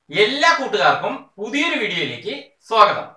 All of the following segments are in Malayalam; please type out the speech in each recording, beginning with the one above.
എല്ലാ കൂട്ടുകാർക്കും പുതിയൊരു വീഡിയോയിലേക്ക് സ്വാഗതം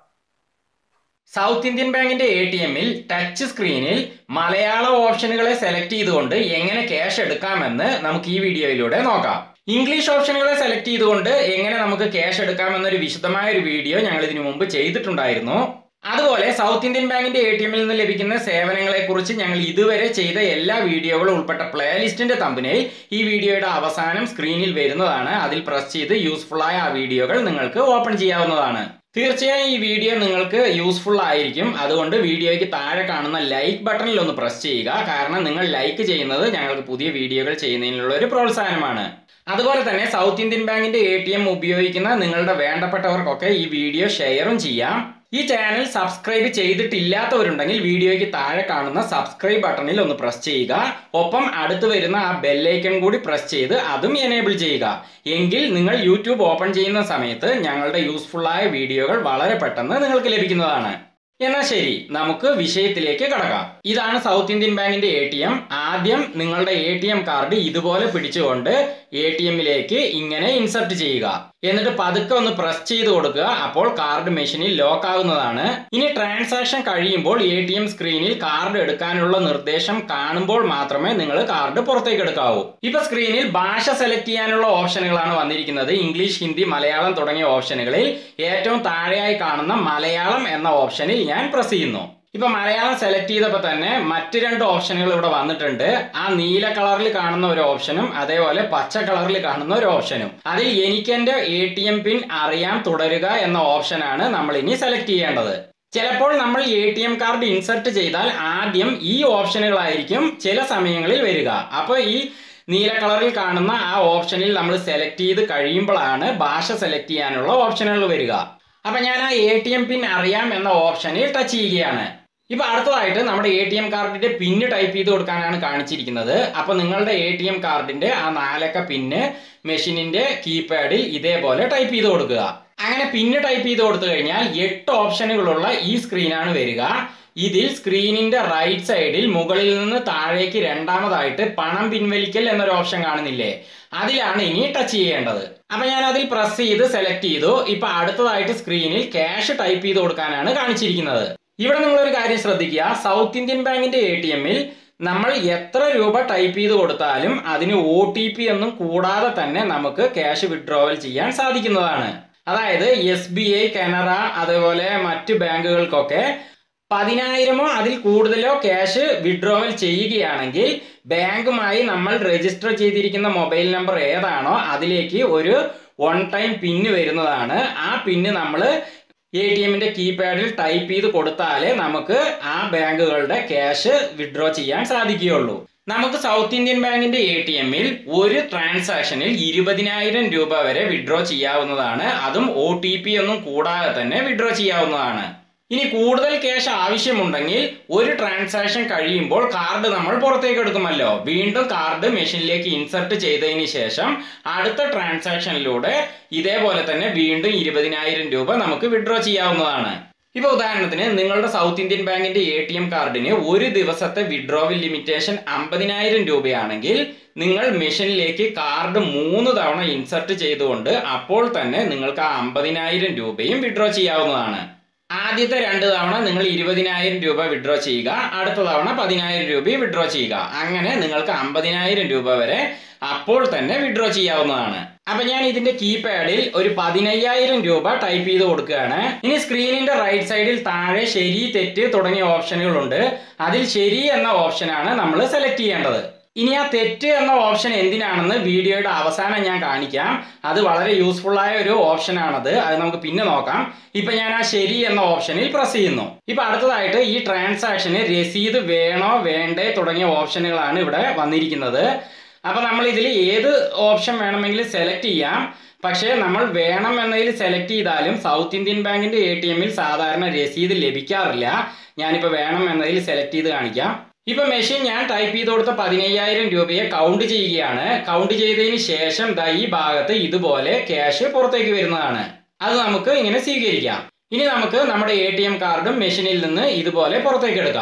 സൗത്ത് ഇന്ത്യൻ ബാങ്കിന്റെ എ ടി എമ്മിൽ ടച്ച് സ്ക്രീനിൽ മലയാള ഓപ്ഷനുകളെ സെലക്ട് ചെയ്തുകൊണ്ട് എങ്ങനെ ക്യാഷ് എടുക്കാമെന്ന് നമുക്ക് ഈ വീഡിയോയിലൂടെ നോക്കാം ഇംഗ്ലീഷ് ഓപ്ഷനുകളെ സെലക്ട് ചെയ്തുകൊണ്ട് എങ്ങനെ നമുക്ക് ക്യാഷ് എടുക്കാമെന്നൊരു വിശദമായ ഒരു വീഡിയോ ഞങ്ങൾ ഇതിനു മുമ്പ് ചെയ്തിട്ടുണ്ടായിരുന്നു അതുപോലെ സൗത്ത് ഇന്ത്യൻ ബാങ്കിന്റെ എ ടി എമ്മിൽ നിന്ന് ലഭിക്കുന്ന സേവനങ്ങളെ കുറിച്ച് ഞങ്ങൾ ഇതുവരെ ചെയ്ത എല്ലാ വീഡിയോകളും ഉൾപ്പെട്ട പ്ലേലിസ്റ്റിന്റെ തമ്പനയിൽ ഈ വീഡിയോയുടെ അവസാനം സ്ക്രീനിൽ വരുന്നതാണ് അതിൽ പ്രസ് ചെയ്ത് യൂസ്ഫുൾ ആയ ആ വീഡിയോകൾ നിങ്ങൾക്ക് ഓപ്പൺ ചെയ്യാവുന്നതാണ് തീർച്ചയായും ഈ വീഡിയോ നിങ്ങൾക്ക് യൂസ്ഫുൾ ആയിരിക്കും അതുകൊണ്ട് വീഡിയോയ്ക്ക് താഴെ കാണുന്ന ലൈക്ക് ബട്ടണിൽ ഒന്ന് പ്രസ് ചെയ്യുക കാരണം നിങ്ങൾ ലൈക്ക് ചെയ്യുന്നത് ഞങ്ങൾക്ക് പുതിയ വീഡിയോകൾ ചെയ്യുന്നതിനുള്ള ഒരു പ്രോത്സാഹനമാണ് അതുപോലെ തന്നെ സൗത്ത് ഇന്ത്യൻ ബാങ്കിന്റെ എ ടി എം ഉപയോഗിക്കുന്ന നിങ്ങളുടെ വേണ്ടപ്പെട്ടവർക്കൊക്കെ ഈ വീഡിയോ ഷെയറും ചെയ്യാം ഈ ചാനൽ സബ്സ്ക്രൈബ് ചെയ്തിട്ടില്ലാത്തവരുണ്ടെങ്കിൽ വീഡിയോയ്ക്ക് താഴെ കാണുന്ന സബ്സ്ക്രൈബ് ബട്ടണിൽ ഒന്ന് പ്രസ് ചെയ്യുക ഒപ്പം അടുത്ത് വരുന്ന ആ ബെല്ലൈക്കൺ കൂടി പ്രസ് ചെയ്ത് അതും എനേബിൾ ചെയ്യുക എങ്കിൽ നിങ്ങൾ യൂട്യൂബ് ഓപ്പൺ ചെയ്യുന്ന സമയത്ത് ഞങ്ങളുടെ യൂസ്ഫുള്ളായ വീഡിയോകൾ വളരെ പെട്ടെന്ന് നിങ്ങൾക്ക് ലഭിക്കുന്നതാണ് എന്നാൽ ശരി നമുക്ക് വിഷയത്തിലേക്ക് കടക്കാം ഇതാണ് സൗത്ത് ഇന്ത്യൻ ബാങ്കിന്റെ എ ടി എം ആദ്യം നിങ്ങളുടെ എ ടി എം കാർഡ് ഇതുപോലെ പിടിച്ചുകൊണ്ട് എ ടി എമ്മിലേക്ക് ഇങ്ങനെ ഇൻസർട്ട് ചെയ്യുക എന്നിട്ട് പതുക്കെ ഒന്ന് പ്രസ് ചെയ്ത് കൊടുക്കുക അപ്പോൾ കാർഡ് മെഷീനിൽ ലോക്ക് ആകുന്നതാണ് ഇനി ട്രാൻസാക്ഷൻ കഴിയുമ്പോൾ എ ടി എം സ്ക്രീനിൽ കാർഡ് എടുക്കാനുള്ള നിർദ്ദേശം കാണുമ്പോൾ മാത്രമേ നിങ്ങൾ കാർഡ് പുറത്തേക്ക് എടുക്കാവൂ ഇപ്പൊ സ്ക്രീനിൽ ഭാഷ സെലക്ട് ചെയ്യാനുള്ള ഓപ്ഷനുകളാണ് വന്നിരിക്കുന്നത് ഇംഗ്ലീഷ് ഹിന്ദി മലയാളം തുടങ്ങിയ ഓപ്ഷനുകളിൽ ഏറ്റവും താഴെയായി കാണുന്ന മലയാളം എന്ന ഓപ്ഷനിൽ ഞാൻ പ്രസ് ചെയ്യുന്നു ഇപ്പൊ മലയാളം സെലക്ട് ചെയ്തപ്പോൾ തന്നെ മറ്റ് രണ്ട് ഓപ്ഷനുകൾ ഇവിടെ വന്നിട്ടുണ്ട് ആ നീല കളറിൽ കാണുന്ന ഒരു ഓപ്ഷനും അതേപോലെ പച്ച കളറിൽ കാണുന്ന ഒരു ഓപ്ഷനും അതിൽ എനിക്ക് എന്റെ എ ടി എം പിൻ അറിയാൻ തുടരുക എന്ന ഓപ്ഷനാണ് നമ്മൾ ഇനി സെലക്ട് ചെയ്യേണ്ടത് ചിലപ്പോൾ നമ്മൾ A T M card insert ചെയ്താൽ ആദ്യം ഈ ഓപ്ഷനുകളായിരിക്കും ചില സമയങ്ങളിൽ വരിക അപ്പോൾ ഈ നീല കളറിൽ കാണുന്ന ആ ഓപ്ഷനിൽ നമ്മൾ സെലക്ട് ചെയ്ത് കഴിയുമ്പോഴാണ് ഭാഷ സെലക്ട് ചെയ്യാനുള്ള ഓപ്ഷനുകൾ വരിക അപ്പൊ ഞാൻ ആ എ ടി എം പിൻ അറിയാം എന്ന ഓപ്ഷനിൽ ടച്ച് ചെയ്യുകയാണ് ഇപ്പൊ അടുത്തതായിട്ട് നമ്മുടെ എ ടി എം കാർഡിന്റെ പിന്ന് ടൈപ്പ് ചെയ്ത് കൊടുക്കാനാണ് കാണിച്ചിരിക്കുന്നത് അപ്പൊ നിങ്ങളുടെ എ ടി എം കാർഡിന്റെ ആ നാലക്ക പിന്ന് മെഷീനിന്റെ കീപാഡിൽ ഇതേപോലെ ടൈപ്പ് ചെയ്ത് കൊടുക്കുക അങ്ങനെ പിന്ന് ടൈപ്പ് ചെയ്ത് കൊടുത്തു കഴിഞ്ഞാൽ എട്ട് ഓപ്ഷനുകളുള്ള ഈ സ്ക്രീനാണ് വരിക ഇതിൽ സ്ക്രീനിന്റെ റൈറ്റ് സൈഡിൽ മുകളിൽ നിന്ന് താഴേക്ക് രണ്ടാമതായിട്ട് പണം പിൻവലിക്കൽ എന്നൊരു ഓപ്ഷൻ കാണുന്നില്ലേ അതിലാണ് ഇനി ടച്ച് ചെയ്യേണ്ടത് അപ്പൊ ഞാൻ അതിൽ പ്രസ് ചെയ്ത് സെലക്ട് ചെയ്തു ഇപ്പൊ അടുത്തതായിട്ട് സ്ക്രീനിൽ ക്യാഷ് ടൈപ്പ് ചെയ്ത് കൊടുക്കാനാണ് കാണിച്ചിരിക്കുന്നത് ഇവിടെ നിങ്ങൾ ഒരു കാര്യം ശ്രദ്ധിക്കുക സൗത്ത് ഇന്ത്യൻ ബാങ്കിന്റെ എ ടി എമ്മിൽ നമ്മൾ എത്ര രൂപ ടൈപ്പ് ചെയ്ത് കൊടുത്താലും അതിന് ഒ ടി പി ഒന്നും കൂടാതെ തന്നെ നമുക്ക് ക്യാഷ് വിഡ്രോവൽ ചെയ്യാൻ സാധിക്കുന്നതാണ് അതായത് എസ് ബി ഐ കനറ അതേപോലെ മറ്റ് ബാങ്കുകൾക്കൊക്കെ പതിനായിരമോ അതിൽ കൂടുതലോ ക്യാഷ് വിഡ്രോവൽ ചെയ്യുകയാണെങ്കിൽ ബാങ്കുമായി നമ്മൾ രജിസ്റ്റർ ചെയ്തിരിക്കുന്ന മൊബൈൽ നമ്പർ ഏതാണോ അതിലേക്ക് ഒരു വൺ ടൈം പിന്ന് വരുന്നതാണ് ആ പിന്ന് നമ്മൾ എ ടി എമ്മിന്റെ കീപാഡിൽ ടൈപ്പ് ചെയ്ത് കൊടുത്താലേ നമുക്ക് ആ ബാങ്കുകളുടെ ക്യാഷ് വിഡ്രോ ചെയ്യാൻ സാധിക്കുകയുള്ളൂ നമുക്ക് സൗത്ത് ഇന്ത്യൻ ബാങ്കിന്റെ എ ടി എമ്മിൽ ഒരു ട്രാൻസാക്ഷനിൽ ഇരുപതിനായിരം രൂപ വരെ വിഡ്രോ ചെയ്യാവുന്നതാണ് അതും ഒ ടി പി ഒന്നും കൂടാതെ തന്നെ വിഡ്രോ ചെയ്യാവുന്നതാണ് ഇനി കൂടുതൽ ക്യാഷ് ആവശ്യമുണ്ടെങ്കിൽ ഒരു ട്രാൻസാക്ഷൻ കഴിയുമ്പോൾ കാർഡ് നമ്മൾ പുറത്തേക്ക് എടുക്കുമല്ലോ വീണ്ടും കാർഡ് മെഷീനിലേക്ക് ഇൻസർട്ട് ചെയ്തതിന് ശേഷം അടുത്ത ട്രാൻസാക്ഷനിലൂടെ ഇതേപോലെ തന്നെ വീണ്ടും ഇരുപതിനായിരം രൂപ നമുക്ക് വിഡ്രോ ചെയ്യാവുന്നതാണ് ഇപ്പൊ ഉദാഹരണത്തിന് നിങ്ങളുടെ സൗത്ത് ഇന്ത്യൻ ബാങ്കിന്റെ എ ടി എം കാർഡിന് ഒരു ദിവസത്തെ വിഡ്രോവൽ ലിമിറ്റേഷൻ അമ്പതിനായിരം രൂപയാണെങ്കിൽ നിങ്ങൾ മെഷീനിലേക്ക് കാർഡ് മൂന്ന് തവണ ഇൻസർട്ട് ചെയ്തുകൊണ്ട് അപ്പോൾ തന്നെ നിങ്ങൾക്ക് ആ അമ്പതിനായിരം രൂപയും വിഡ്രോ ചെയ്യാവുന്നതാണ് ആദ്യത്തെ രണ്ട് തവണ നിങ്ങൾ ഇരുപതിനായിരം രൂപ വിഡ്രോ ചെയ്യുക അടുത്ത തവണ പതിനായിരം രൂപയും വിഡ്രോ ചെയ്യുക അങ്ങനെ നിങ്ങൾക്ക് അമ്പതിനായിരം രൂപ വരെ അപ്പോൾ തന്നെ വിഡ്രോ ചെയ്യാവുന്നതാണ് അപ്പൊ ഞാൻ ഇതിന്റെ കീപാഡിൽ ഒരു പതിനയ്യായിരം രൂപ ടൈപ്പ് ചെയ്ത് കൊടുക്കുകയാണ് ഇനി സ്ക്രീനിന്റെ റൈറ്റ് സൈഡിൽ താഴെ ശരി തെറ്റ് തുടങ്ങിയ ഓപ്ഷനുകളുണ്ട് അതിൽ ശരി എന്ന ഓപ്ഷനാണ് നമ്മൾ സെലക്ട് ചെയ്യേണ്ടത് ഇനി ആ തെറ്റ് എന്ന ഓപ്ഷൻ എന്തിനാണെന്ന് വീഡിയോയുടെ അവസാനം ഞാൻ കാണിക്കാം അത് വളരെ യൂസ്ഫുൾ ആയ ഒരു ഓപ്ഷനാണത് അത് നമുക്ക് പിന്നെ നോക്കാം ഇപ്പൊ ഞാൻ ആ ശരി എന്ന ഓപ്ഷനിൽ പ്രസ് ചെയ്യുന്നു ഇപ്പൊ അടുത്തതായിട്ട് ഈ ട്രാൻസാക്ഷന് രസീത് വേണോ വേണ്ടേ തുടങ്ങിയ ഓപ്ഷനുകളാണ് ഇവിടെ വന്നിരിക്കുന്നത് അപ്പൊ നമ്മൾ ഇതിൽ ഏത് ഓപ്ഷൻ വേണമെങ്കിലും സെലക്ട് ചെയ്യാം പക്ഷേ നമ്മൾ വേണം എന്നതിൽ സെലക്ട് ചെയ്താലും സൗത്ത് ഇന്ത്യൻ ബാങ്കിന്റെ എ ടി എമ്മിൽ സാധാരണ രസീത് ലഭിക്കാറില്ല ഞാനിപ്പോൾ വേണം എന്നതിൽ സെലക്ട് ചെയ്ത് കാണിക്കാം ഇപ്പൊ മെഷീൻ ഞാൻ ടൈപ്പ് ചെയ്ത് കൊടുത്ത പതിനയ്യായിരം രൂപയെ കൗണ്ട് ചെയ്യുകയാണ് കൗണ്ട് ചെയ്തതിന് ശേഷം ദാ ഈ ഭാഗത്ത് ഇതുപോലെ ക്യാഷ് പുറത്തേക്ക് വരുന്നതാണ് അത് നമുക്ക് ഇങ്ങനെ സ്വീകരിക്കാം ഇനി നമുക്ക് നമ്മുടെ എ ടി എം കാർഡും മെഷീനിൽ നിന്ന് ഇതുപോലെ പുറത്തേക്ക് എടുക്കാം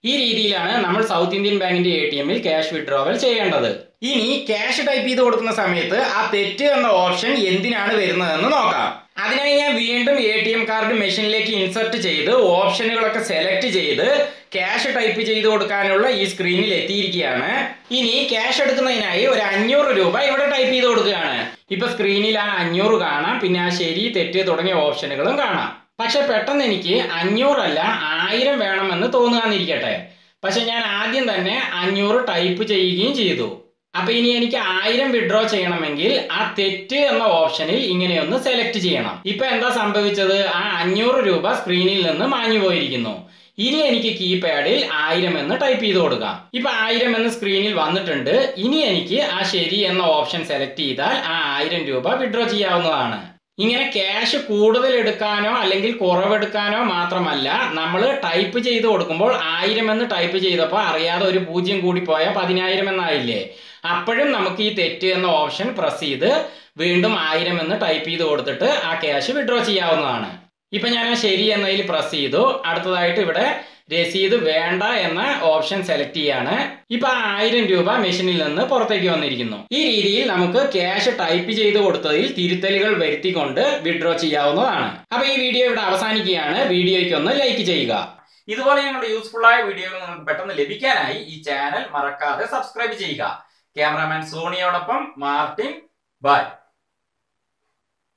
ഈ രീതിയിലാണ് നമ്മൾ സൗത്ത് ഇന്ത്യൻ ബാങ്കിന്റെ എ ടി എമ്മിൽ ക്യാഷ് വിഡ്രോവൽ ചെയ്യേണ്ടത് ഇനി ക്യാഷ് ടൈപ്പ് ചെയ്ത് കൊടുക്കുന്ന സമയത്ത് ആ തെറ്റ് എന്ന ഓപ്ഷൻ എന്തിനാണ് വരുന്നതെന്ന് നോക്കാം അതിനായി ഞാൻ വീണ്ടും എ ടി എം കാർഡ് മെഷീനിലേക്ക് ഇൻസർട്ട് ചെയ്ത് ഓപ്ഷനുകളൊക്കെ സെലക്ട് ചെയ്ത് ക്യാഷ് ടൈപ്പ് ചെയ്ത് കൊടുക്കാനുള്ള ഈ സ്ക്രീനിൽ എത്തിയിരിക്കുകയാണ് ഇനി ക്യാഷ് എടുക്കുന്നതിനായി ഒരു അഞ്ഞൂറ് രൂപ ഇവിടെ ടൈപ്പ് ചെയ്ത് കൊടുക്കുകയാണ് ഇപ്പൊ സ്ക്രീനിൽ ആ അഞ്ഞൂറ് കാണാം പിന്നെ ആ ശരി തെറ്റ് തുടങ്ങിയ ഓപ്ഷനുകളും കാണാം പക്ഷെ പെട്ടെന്ന് എനിക്ക് അഞ്ഞൂറല്ല ആയിരം വേണമെന്ന് തോന്നുകയെന്നിരിക്കട്ടെ പക്ഷെ ഞാൻ ആദ്യം തന്നെ അഞ്ഞൂറ് ടൈപ്പ് ചെയ്യുകയും ചെയ്തു അപ്പൊ ഇനി എനിക്ക് ആയിരം വിഡ്രോ ചെയ്യണമെങ്കിൽ ആ തെറ്റ് എന്ന ഓപ്ഷനിൽ ഇങ്ങനെയൊന്ന് സെലക്ട് ചെയ്യണം ഇപ്പൊ എന്താ സംഭവിച്ചത് ആ അഞ്ഞൂറ് രൂപ സ്ക്രീനിൽ നിന്ന് മാഞ്ഞു പോയിരിക്കുന്നു ഇനി എനിക്ക് കീപാഡിൽ ആയിരം എന്ന് ടൈപ്പ് ചെയ്ത് കൊടുക്കാം ഇപ്പൊ ആയിരം എന്ന് സ്ക്രീനിൽ വന്നിട്ടുണ്ട് ഇനി എനിക്ക് ആ ശരി എന്ന ഓപ്ഷൻ സെലക്ട് ചെയ്താൽ ആ ആയിരം രൂപ വിഡ്രോ ചെയ്യാവുന്നതാണ് ഇങ്ങനെ ക്യാഷ് കൂടുതൽ എടുക്കാനോ അല്ലെങ്കിൽ കുറവെടുക്കാനോ മാത്രമല്ല നമ്മൾ ടൈപ്പ് ചെയ്ത് കൊടുക്കുമ്പോൾ ആയിരം എന്ന് ടൈപ്പ് ചെയ്തപ്പോൾ അറിയാതെ ഒരു പൂജ്യം കൂടി പോയാൽ പതിനായിരം എന്നായില്ലേ അപ്പോഴും നമുക്ക് ഈ തെറ്റ് എന്ന ഓപ്ഷൻ പ്രസ് ചെയ്ത് വീണ്ടും ആയിരം എന്ന് ടൈപ്പ് ചെയ്ത് കൊടുത്തിട്ട് ആ ക്യാഷ് വിഡ്രോ ചെയ്യാവുന്നതാണ് ഇപ്പൊ ഞാൻ ആ ശരി എന്നതിൽ പ്രസ് ചെയ്തു അടുത്തതായിട്ട് ഇവിടെ രസീത് വേണ്ട എന്ന ഓപ്ഷൻ സെലക്ട് ചെയ്യാണ് ഇപ്പൊ ആ ആയിരം രൂപ മെഷീനിൽ നിന്ന് പുറത്തേക്ക് വന്നിരിക്കുന്നു ഈ രീതിയിൽ നമുക്ക് ക്യാഷ് ടൈപ്പ് ചെയ്ത് കൊടുത്തതിൽ തിരുത്തലുകൾ വരുത്തിക്കൊണ്ട് വിഡ്രോ ചെയ്യാവുന്നതാണ് അപ്പൊ ഈ വീഡിയോ ഇവിടെ അവസാനിക്കുകയാണ് വീഡിയോയ്ക്ക് ഒന്ന് ലൈക്ക് ചെയ്യുക ഇതുപോലെ ഞങ്ങളുടെ യൂസ്ഫുൾ ആയ വീഡിയോകൾ നിങ്ങൾക്ക് പെട്ടെന്ന് ലഭിക്കാനായി ഈ ചാനൽ മറക്കാതെ സബ്സ്ക്രൈബ് ചെയ്യുക ക്യാമറാമാൻ സോണിയോടൊപ്പം മാർട്ടിൻ ബൈ